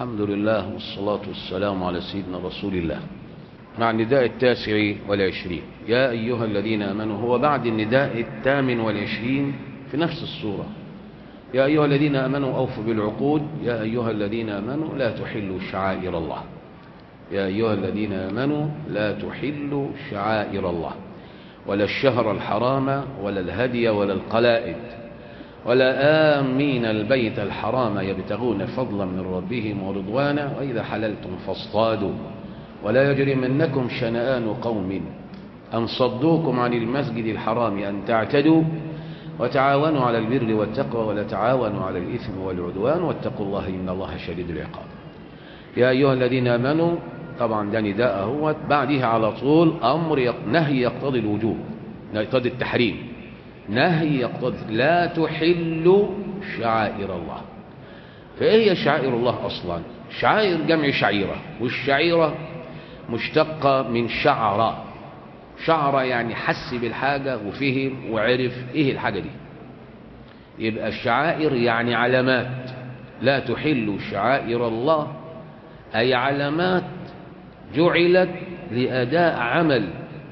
الحمد لله والصلاة والسلام على سيدنا رسول الله مع النداء التاسع والعشرين يا أيها الذين آمنوا هو بعد النداء الثامن والعشرين في نفس السورة يا أيها الذين آمنوا أوفوا بالعقود يا أيها الذين آمنوا لا تحلوا شعائر الله يا أيها الذين آمنوا لا تحلوا شعائر الله ولا الشهر الحرام ولا الهدي ولا القلائد ولا آمين البيت الحرام يبتغون فضلا من ربهم ورضوانا وإذا حللتم فاصطادوا ولا يجرمنكم شنآن قوم أن صدوكم عن المسجد الحرام أن تعتدوا وتعاونوا على البر والتقوى ولا تعاونوا على الإثم والعدوان واتقوا الله إن الله شديد العقاب يا أيها الذين آمنوا طبعا ده نداء هو بعدها على طول أمر يق... نهي يقتضي الوجوب يقتضي التحريم نهي يقتضي لا تحل شعائر الله فإيه هي شعائر الله أصلا شعائر جمع شعيرة والشعيرة مشتقة من شعر شعر يعني حس بالحاجة وفهم وعرف إيه الحاجة دي يبقى الشعائر يعني علامات لا تحل شعائر الله أي علامات جعلت لأداء عمل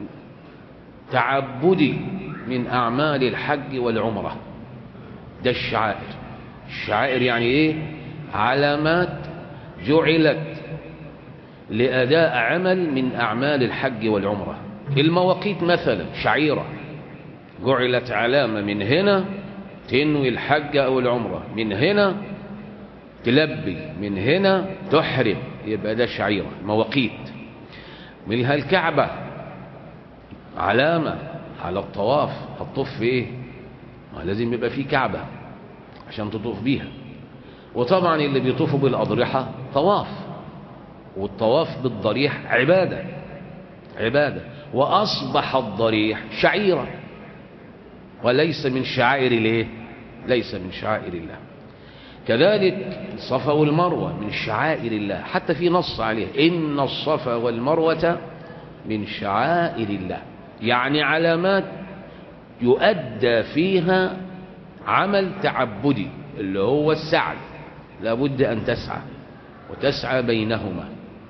تعبدي من أعمال الحج والعمرة ده الشعائر الشعائر يعني إيه علامات جعلت لأداء عمل من أعمال الحج والعمرة المواقيت مثلا شعيرة جعلت علامة من هنا تنوي الحج أو العمرة من هنا تلبي من هنا تحرم يبقى ده شعيرة مواقيت منها الكعبة علامة على الطواف هتطوف في ايه ما لازم يبقى فيه كعبة عشان تطوف بيها وطبعا اللي بيطوفوا بالأضرحة طواف والطواف بالضريح عبادة عبادة وأصبح الضريح شعيرة وليس من شعائر الايه ليس من شعائر الله كذلك الصفا والمروة من شعائر الله حتى في نص عليه إن الصفا والمروة من شعائر الله يعني علامات يؤدى فيها عمل تعبدي اللي هو السعي لابد أن تسعى وتسعى بينهما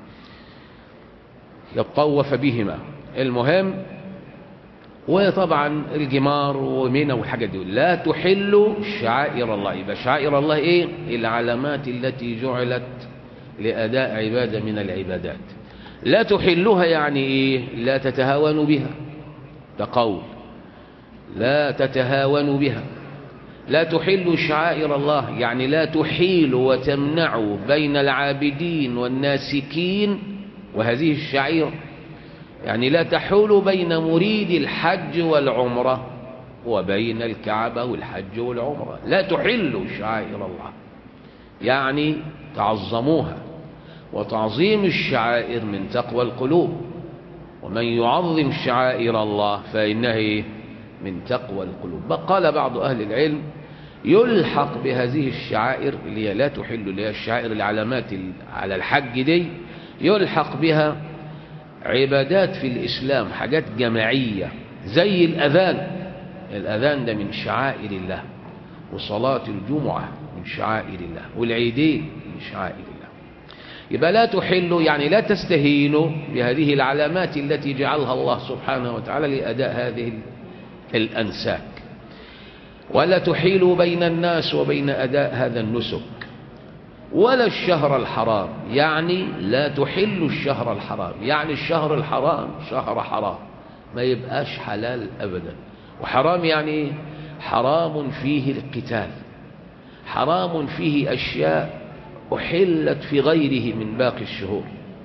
يطوف بهما المهم وطبعا الجمار ومنى والحاجات دي لا تحل شعائر الله يبقى شعائر الله ايه العلامات التي جعلت لأداء عبادة من العبادات لا تحلها يعني ايه لا تتهاون بها ده قول لا تتهاون بها لا تحل شعائر الله يعني لا تحيل وتمنع بين العابدين والناسكين وهذه الشعيره يعني لا تحول بين مريد الحج والعمرة وبين الكعبة والحج والعمرة لا تحل شعائر الله يعني تعظموها وتعظيم الشعائر من تقوى القلوب ومن يعظم شعائر الله فإنه من تقوى القلوب قال بعض أهل العلم يلحق بهذه الشعائر اللي هي لا تحل اللي هي الشعائر العلامات على الحج دي يلحق بها عبادات في الإسلام حاجات جماعية زي الأذان الأذان ده من شعائر الله وصلاة الجمعة من شعائر الله والعيدين من شعائر الله يبقى لا تحل يعني لا تستهينوا بهذه العلامات التي جعلها الله سبحانه وتعالى لأداء هذه الأنساك ولا تحيلوا بين الناس وبين أداء هذا النسك ولا الشهر الحرام يعني لا تحل الشهر الحرام يعني الشهر الحرام شهر حرام ما يبقاش حلال أبدا وحرام يعني حرام فيه القتال حرام فيه أشياء أحلت في غيره من باقي الشهور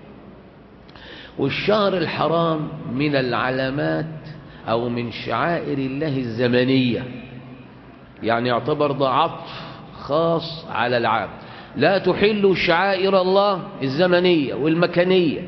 والشهر الحرام من العلامات أو من شعائر الله الزمنية يعني يعتبر ده عطف خاص على العام لا تحل شعائر الله الزمنية والمكانية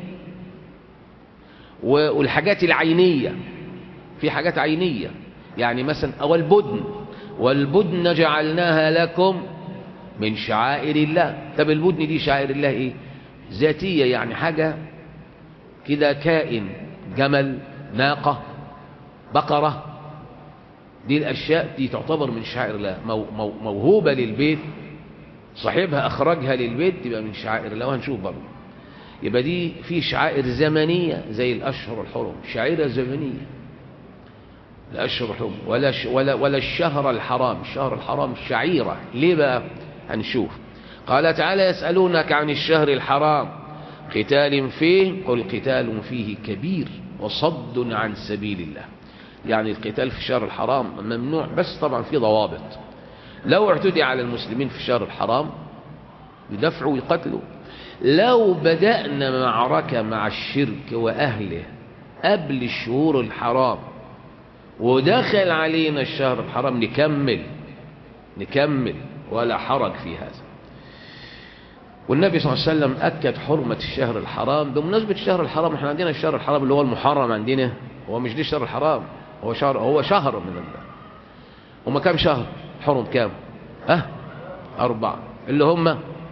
والحاجات العينية في حاجات عينية يعني مثلا أو البدن والبدن جعلناها لكم من شعائر الله طب البدن دي شعائر الله ايه ذاتية يعني حاجة كده كائن جمل ناقة بقرة دي الأشياء دي تعتبر من شعائر الله موهوبة للبيت صاحبها أخرجها للبيت تبقى من شعائر الله وهنشوف برضه يبقى دي في شعائر زمنية زي الأشهر الحرم شعيرة زمنية الأشهر الحرم ولا, ش ولا, ولا الشهر الحرام الشهر الحرام شعيرة ليه بقى هنشوف قال تعالى يسألونك عن الشهر الحرام قتال فيه قل قتال فيه كبير وصد عن سبيل الله يعني القتال في الشهر الحرام ممنوع بس طبعا في ضوابط لو اعتدي على المسلمين في الشهر الحرام يدفعوا ويقتلوا لو بدأنا معركة مع الشرك وأهله قبل الشهور الحرام ودخل علينا الشهر الحرام نكمل نكمل ولا حرج في هذا والنبي صلى الله عليه وسلم أكد حرمة الشهر الحرام بمناسبة الشهر الحرام احنا عندنا الشهر الحرام اللي هو المحرم عندنا هو مش دي الشهر الحرام هو شهر هو شهر من الله هما كام شهر حرم كام اه أربعة اللي هم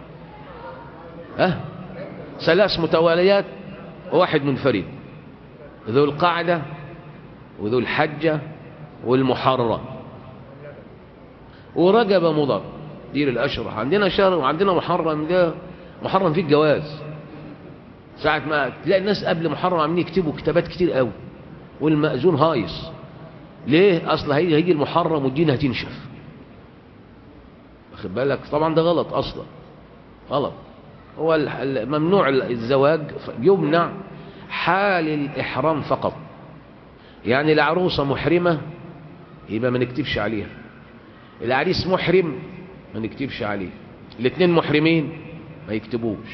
اه ثلاث متواليات وواحد منفرد ذو القعدة وذو الحجة والمحرم ورجب مضر دي الأشهر عندنا شهر وعندنا محرم ده محرم فيه الجواز ساعة ما تلاقي الناس قبل محرم عاملين يكتبوا كتابات كتير قوي والمأذون هايص ليه اصل هيجي هيجي المحرم والدين هتنشف واخد بالك طبعا ده غلط اصلا غلط هو ممنوع الزواج يمنع حال الإحرام فقط يعني العروسة محرمة يبقى ما نكتبش عليها العريس محرم ما نكتبش عليه الاثنين محرمين ما يكتبوش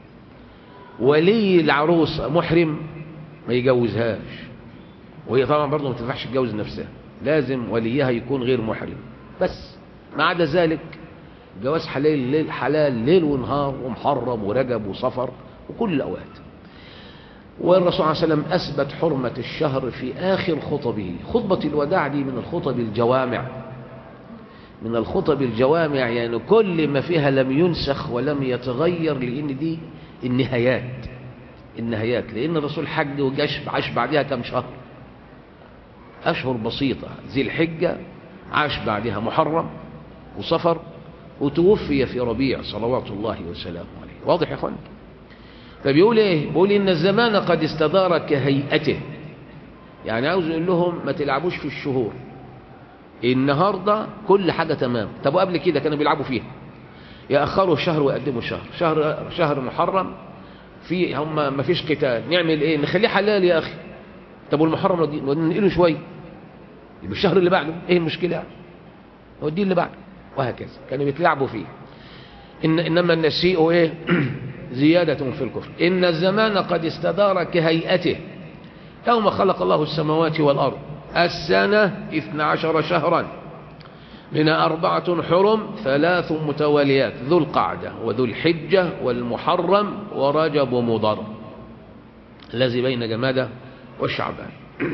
ولي العروسة محرم ما يجوزهاش وهي طبعا برضه ما تنفعش تتجوز نفسها لازم وليها يكون غير محرم بس ما عدا ذلك جواز حلال ليل حلال ليل ونهار ومحرم ورجب وصفر وكل الأوقات والرسول صلى الله عليه وسلم أثبت حرمة الشهر في آخر خطبه خطبة الوداع دي من الخطب الجوامع من الخطب الجوامع يعني كل ما فيها لم ينسخ ولم يتغير لأن دي النهايات النهايات لأن الرسول حج وجاش عاش بعدها كم شهر أشهر بسيطة ذي الحجة عاش بعدها محرم وصفر وتوفي في ربيع صلوات الله وسلامه عليه واضح يا اخوان فبيقول ايه بيقول ان الزمان قد استدار كهيئته يعني عاوز يقول لهم ما تلعبوش في الشهور النهاردة كل حاجة تمام طب وقبل كده كانوا بيلعبوا فيها يأخروا شهر ويقدموا شهر شهر شهر محرم في هم ما فيش قتال نعمل ايه نخليه حلال يا اخي طب والمحرم ننقله شويه يبقى الشهر اللي بعده ايه المشكله يعني هو الدين اللي بعده وهكذا كانوا بيتلعبوا فيه إن إنما النسيء إيه زيادة في الكفر إن الزمان قد استدار كهيئته يوم خلق الله السماوات والأرض السنة اثنى عشر شهرا من أربعة حرم ثلاث متواليات ذو القعدة وذو الحجة والمحرم ورجب مضر الذي بين جمادة وشعبان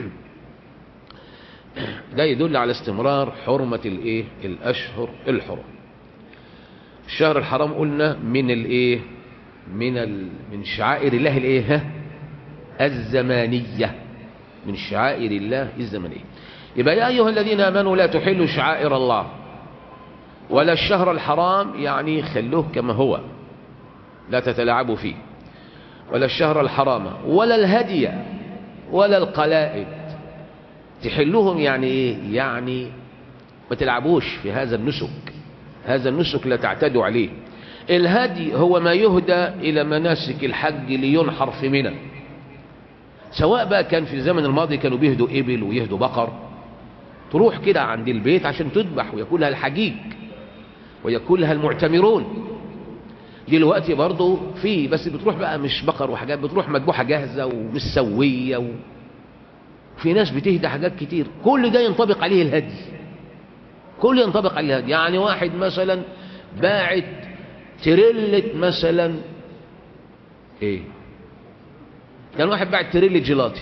ده يدل على استمرار حرمة الايه الاشهر الحرم الشهر الحرام قلنا من الايه من ال... من شعائر الله الايه الزمانية من شعائر الله الزمنية يبقى يا ايها الذين امنوا لا تحلوا شعائر الله ولا الشهر الحرام يعني خلوه كما هو لا تتلاعبوا فيه ولا الشهر الحرام ولا الهدي ولا القلائد تحلهم يعني ايه يعني ما تلعبوش في هذا النسك هذا النسك لا تعتدوا عليه الهدي هو ما يهدى الى مناسك الحج لينحر في منى سواء بقى كان في الزمن الماضي كانوا بيهدوا ابل ويهدوا بقر تروح كده عند البيت عشان تذبح وياكلها الحجيج وياكلها المعتمرون دلوقتي برضه في بس بتروح بقى مش بقر وحاجات بتروح مذبوحه جاهزه ومسويه و... في ناس بتهدى حاجات كتير كل ده ينطبق عليه الهدي كل ينطبق عليه الهدي يعني واحد مثلا باعت تريلة مثلا ايه كان واحد باعت تريلة جيلاتي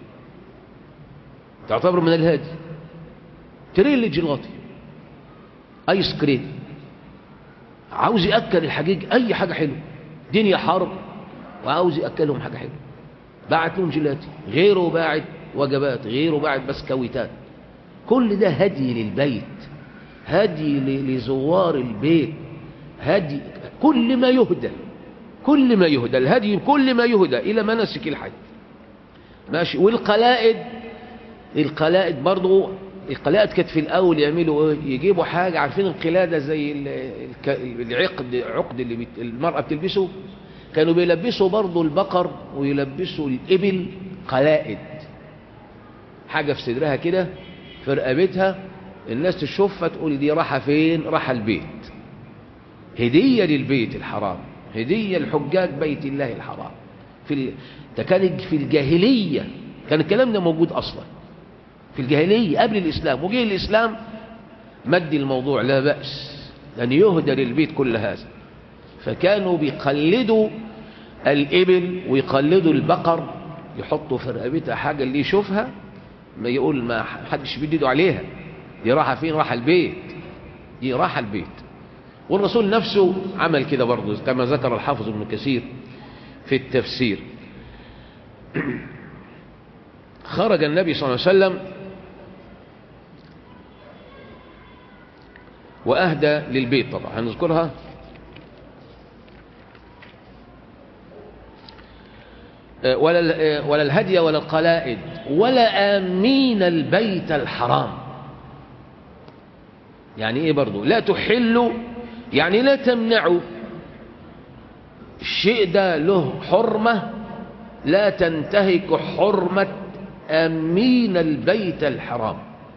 تعتبر من الهادي تريلة جيلاتي ايس كريم عاوز ياكل الحجيج اي حاجه حلوه دنيا حرب وعاوز ياكلهم حاجه حلوه باعت لهم جيلاتي غيره باعت وجبات غيره باعت بسكويتات كل ده هدي للبيت هدي لزوار البيت هدي كل ما يهدى كل ما يهدى الهدي كل ما يهدى إلى مناسك الحج ماشي والقلائد القلائد برضو القلائد كانت في الأول يعملوا ايه يجيبوا حاجة عارفين القلادة زي ال- الك- العقد عقد اللي بت- المرأة بتلبسه كانوا بيلبسوا برضو البقر ويلبسوا الإبل قلائد حاجة في صدرها كده في رقبتها الناس تشوفها تقول دي راحة فين راحة البيت هدية للبيت الحرام هدية لحجاج بيت الله الحرام في ال... ده كان في الجاهلية كان الكلام ده موجود أصلا في الجاهلية قبل الإسلام وجه الإسلام مد الموضوع لا بأس أن يهدى للبيت كل هذا فكانوا بيقلدوا الإبل ويقلدوا البقر يحطوا في رقبتها حاجة اللي يشوفها ما يقول ما حدش بيديدوا عليها دي راحة فين راحة البيت دي راحة البيت والرسول نفسه عمل كده برضه كما ذكر الحافظ ابن كثير في التفسير خرج النبي صلى الله عليه وسلم وأهدى للبيت طبعا هنذكرها آه، ولا ال- آه، ولا الهدي ولا القلائد ولا آمين البيت الحرام يعني ايه برضو لا تحلوا يعني لا تمنعوا الشيء ده له حرمة لا تنتهك حرمة أمين البيت الحرام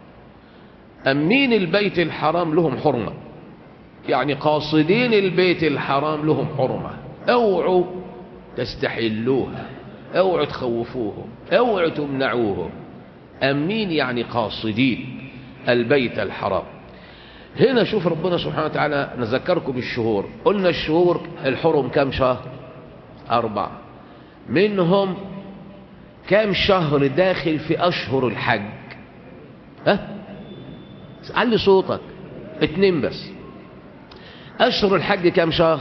أمين البيت الحرام لهم حرمة يعني قاصدين البيت الحرام لهم حرمة اوعوا تستحلوها اوعوا تخوفوهم اوعوا تمنعوهم أمين يعني قاصدين البيت الحرام هنا شوف ربنا سبحانه وتعالى نذكركم بالشهور قلنا الشهور الحرم كم شهر أربعة منهم كم شهر داخل في أشهر الحج ها علي صوتك اتنين بس أشهر الحج كم شهر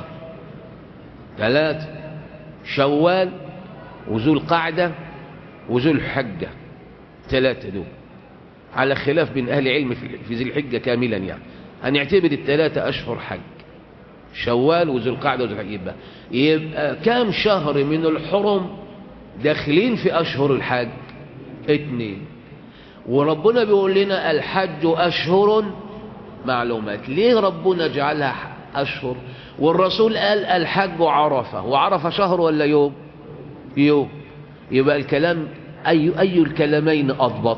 ثلاثة شوال وذو القعدة وذو الحجة ثلاثة دول على خلاف بين أهل العلم في في ذي الحجة كاملا يعني هنعتبر الثلاثة أشهر حج شوال وذو القعدة وذو الحجة يبقى يبقى كام شهر من الحرم داخلين في أشهر الحج اتنين وربنا بيقول لنا الحج أشهر معلومات ليه ربنا جعلها أشهر والرسول قال الحج عرفة وعرفة شهر ولا يوم يوم يبقى الكلام أي, أي الكلامين أضبط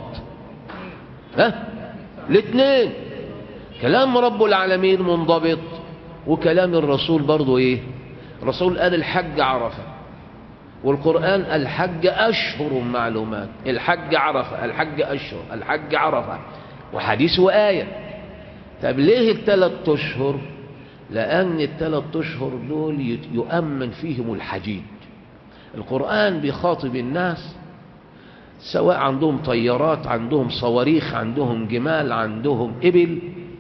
ها الاثنين كلام رب العالمين منضبط وكلام الرسول برضو ايه الرسول قال الحج عرفة والقرآن الحج أشهر معلومات الحج عرفة الحج أشهر الحج عرفة وحديث وآية طب ليه الثلاث أشهر لأن الثلاث أشهر دول يت- يؤمن فيهم الحجيج القرآن بيخاطب الناس سواء عندهم طيارات عندهم صواريخ عندهم جمال عندهم إبل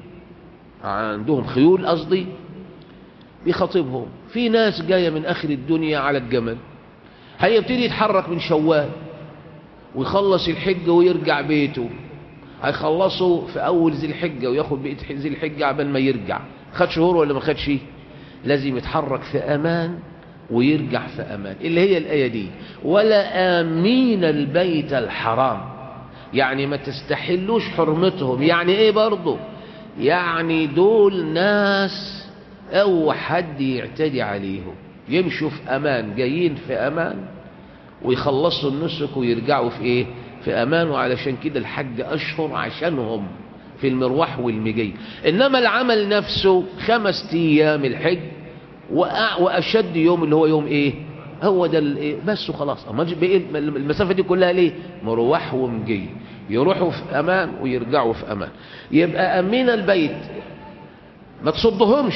عندهم خيول قصدي بيخاطبهم في ناس جاية من آخر الدنيا على الجمل هيبتدي يتحرك من شوال ويخلص الحجة ويرجع بيته هيخلصوا في أول ذي الحجة وياخد بقية ذي الحجة عبال ما يرجع خد شهور ولا ما خدش لازم يتحرك في أمان ويرجع في أمان اللي هي الآية دي ولا آمين البيت الحرام يعني ما تستحلوش حرمتهم يعني ايه برضه يعني دول ناس او حد يعتدي عليهم يمشوا في امان جايين في امان ويخلصوا النسك ويرجعوا في ايه في امان وعلشان كده الحج اشهر عشانهم في المروح والمجي انما العمل نفسه خمس ايام الحج وأ- واشد يوم اللي هو يوم ايه هو ده الايه بس وخلاص أما جي- بإيه المسافه دي كلها ليه مروح ومجي يروحوا في امان ويرجعوا في امان يبقى امين البيت ما تصدهمش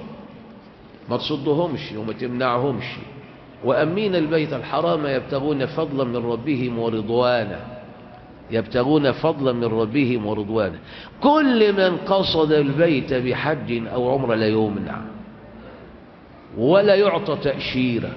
ما تصدهمش وما تمنعهمش وأمين البيت الحرام يبتغون فضلا من ربهم ورضوانا يبتغون فضلا من ربهم ورضوانا كل من قصد البيت بحج أو عمر لا يمنع ولا يعطى تأشيرة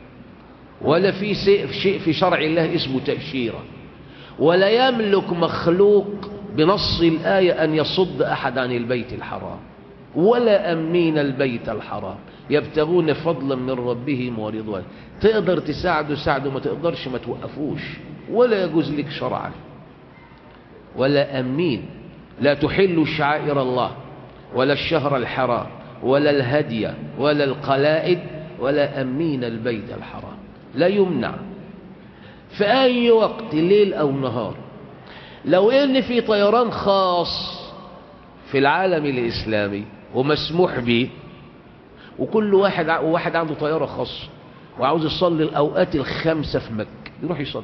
ولا في سي- شيء في شرع الله اسمه تأشيرة ولا يملك مخلوق بنص الآية أن يصد أحد عن البيت الحرام ولا أمين البيت الحرام يبتغون فضلا من ربهم ورضوان تقدر تساعده ساعده ما تقدرش ما توقفوش ولا يجوز لك شرعا ولا أمين لا تحل شعائر الله ولا الشهر الحرام ولا الهدي ولا القلائد ولا أمين البيت الحرام لا يمنع في أي وقت ليل أو نهار لو إن في طيران خاص في العالم الإسلامي ومسموح به وكل واحد واحد عنده طيارة خاصة وعاوز يصلي الأوقات الخمسة في مكة يروح يصلي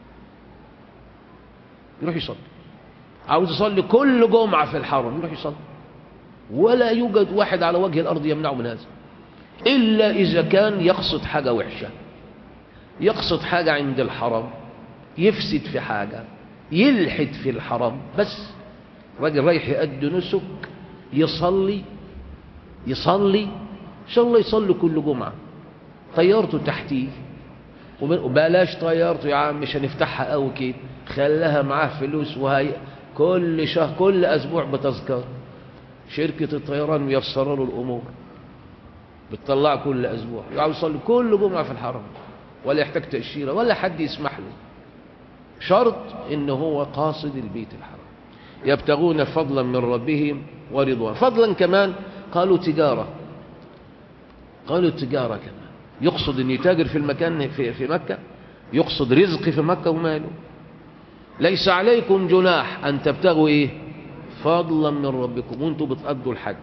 يروح يصلي عاوز يصلي كل جمعة في الحرم يروح يصلي ولا يوجد واحد على وجه الأرض يمنعه من هذا إلا إذا كان يقصد حاجة وحشة يقصد حاجة عند الحرم يفسد في حاجة يلحد في الحرم بس راجل رايح يأدي نسك يصلي يصلي إن شاء الله يصلي كل جمعة طيارته تحتيه وبلاش طيارته يا عم مش هنفتحها قوي كده خلاها معاه فلوس وهي كل شهر كل أسبوع بتذكر شركة الطيران ميسرة له الأمور بتطلع كل أسبوع يقعد يصلي كل جمعة في الحرم ولا يحتاج تأشيرة ولا حد يسمح له شرط إن هو قاصد البيت الحرام يبتغون فضلا من ربهم ورضوان فضلا كمان قالوا تجارة قالوا التجارة كمان يقصد أن يتاجر في المكان في, في مكة يقصد رزق في مكة وماله ليس عليكم جناح أن تبتغوا إيه فضلا من ربكم وانتم بتأدوا الحج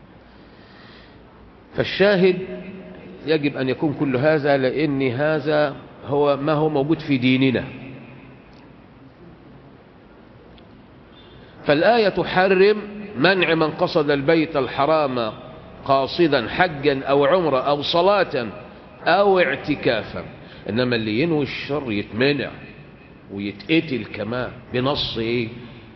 فالشاهد يجب أن يكون كل هذا لأن هذا هو ما هو موجود في ديننا فالآية تحرم منع من قصد البيت الحرام قاصدا حجا أو عمرة أو صلاة أو اعتكافا إنما اللي ينوي الشر يتمنع ويتقتل كمان بنص إيه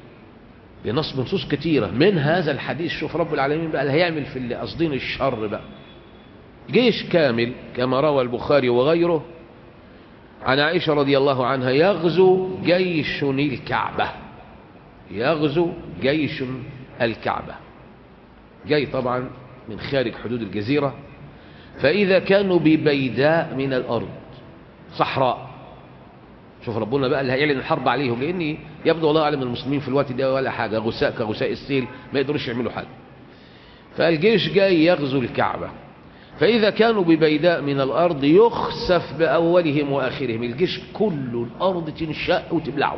بنص بنصوص كتيرة من هذا الحديث شوف رب العالمين بقى اللي هيعمل في اللي قصدين الشر بقى جيش كامل كما روى البخاري وغيره عن عائشة رضي الله عنها يغزو جيش الكعبة يغزو جيش الكعبة جاي طبعا من خارج حدود الجزيرة فإذا كانوا ببيداء من الأرض صحراء شوف ربنا بقى اللي هيعلن الحرب عليهم لأن يبدو الله أعلم المسلمين في الوقت ده ولا حاجة غساء كغساء السيل ما يقدروش يعملوا حاجة فالجيش جاي يغزو الكعبة فإذا كانوا ببيداء من الأرض يخسف بأولهم وآخرهم الجيش كله الأرض تنشأ وتبلعه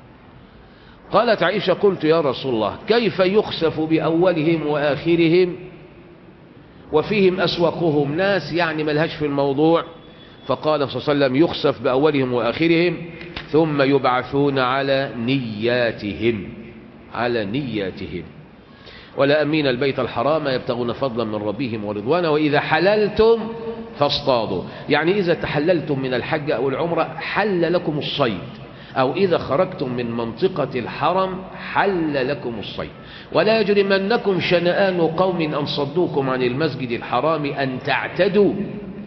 قالت عائشة قلت يا رسول الله كيف يخسف بأولهم وآخرهم وفيهم أسوقهم ناس يعني ملهاش في الموضوع فقال صلى الله عليه وسلم يخسف بأولهم وآخرهم ثم يبعثون على نياتهم على نياتهم ولا أمين البيت الحرام يبتغون فضلا من ربهم ورضوانا وإذا حللتم فاصطادوا يعني إذا تحللتم من الحج أو العمرة حل لكم الصيد أو إذا خرجتم من منطقة الحرم حل لكم الصيد ولا يجرمنكم شنآن قوم أن صدوكم عن المسجد الحرام أن تعتدوا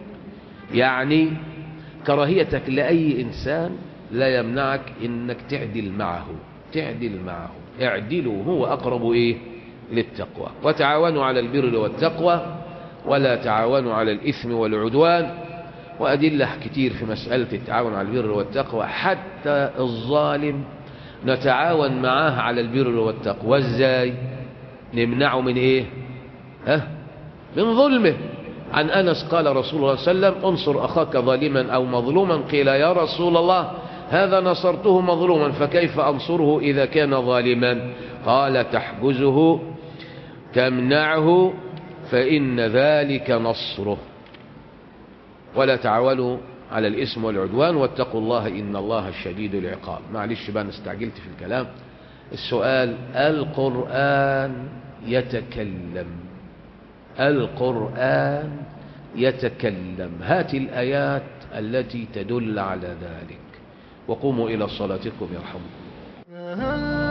يعني كراهيتك لأي إنسان لا يمنعك إنك تعدل معه تعدل معه اعدلوا هو أقرب إيه للتقوى وتعاونوا على البر والتقوى ولا تعاونوا على الإثم والعدوان وأدلة كتير في مسألة التعاون على البر والتقوى حتى الظالم نتعاون معاه على البر والتقوى ازاي نمنعه من ايه ها من ظلمه عن أنس قال رسول الله صلى الله عليه وسلم انصر أخاك ظالما أو مظلوما قيل يا رسول الله هذا نصرته مظلوما فكيف أنصره إذا كان ظالما قال تحجزه تمنعه فإن ذلك نصره ولا تعاونوا على الإثم والعدوان واتقوا الله إن الله شديد العقاب معلش بقى استعجلت في الكلام السؤال القرآن يتكلم القرآن يتكلم هات الآيات التي تدل على ذلك وقوموا إلى صلاتكم يرحمكم